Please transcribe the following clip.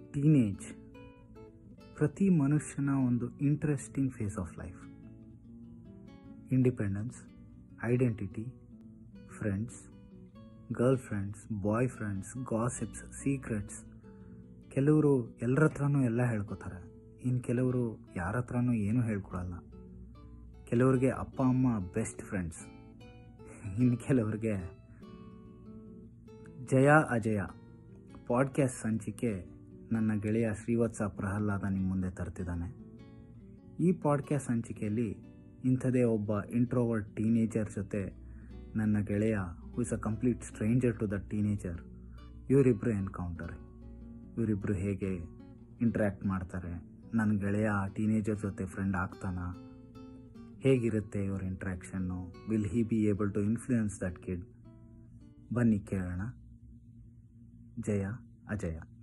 teenage ಪ್ರತಿ ಮನುಷ್ಯನ ಒಂದು interesting phase of life independence identity friends girl friends boy friends gossips secrets ಕೆಲವರು ಎಲ್ಲರ ಹತ್ರನೂ ಎಲ್ಲ ಹೇಳ್ಕೊತಾರೆ ಇನ್ನು ಕೆಲವರು ಯಾರ ಹತ್ರನೂ ಏನೂ ಹೇಳ್ಕೊಡಲ್ಲ ಕೆಲವ್ರಿಗೆ ಅಪ್ಪ ಅಮ್ಮ ಬೆಸ್ಟ್ ಫ್ರೆಂಡ್ಸ್ ಇನ್ನು ಕೆಲವ್ರಿಗೆ ಜಯ ಅಜಯ ಪಾಡ್ಕ್ಯಾಸ್ಟ್ ಸಂಚಿಕೆ ನನ್ನ ಗೆಳೆಯ ಶ್ರೀವತ್ಸ ಪ್ರಹ್ಲಾದ ನಿಮ್ಮ ಮುಂದೆ ತರ್ತಿದ್ದಾನೆ ಈ ಪಾಡ್ಕ್ಯಾಸ್ಟ್ ಸಂಚಿಕೆಯಲ್ಲಿ ಇಂಥದೇ ಒಬ್ಬ ಇಂಟ್ರೋವರ್ಡ್ ಟೀನೇಜರ್ ಜೊತೆ ನನ್ನ ಗೆಳೆಯ who is a complete stranger to the teenager ಇವರಿಬ್ಬರು ಎನ್ಕೌಂಟರ್ ಇವರಿಬ್ಬರು ಹೇಗೆ ಇಂಟ್ರ್ಯಾಕ್ಟ್ ಮಾಡ್ತಾರೆ ನನ್ನ ಗೆಳೆಯ ಆ ಟೀನೇಜರ್ ಜೊತೆ ಫ್ರೆಂಡ್ ಆಗ್ತಾನ ಹೇಗಿರುತ್ತೆ ಇವ್ರ ಇಂಟ್ರ್ಯಾಕ್ಷನ್ನು will he be able to influence that kid ಬನ್ನಿ ಕೇಳೋಣ ಜಯ ಅಜಯ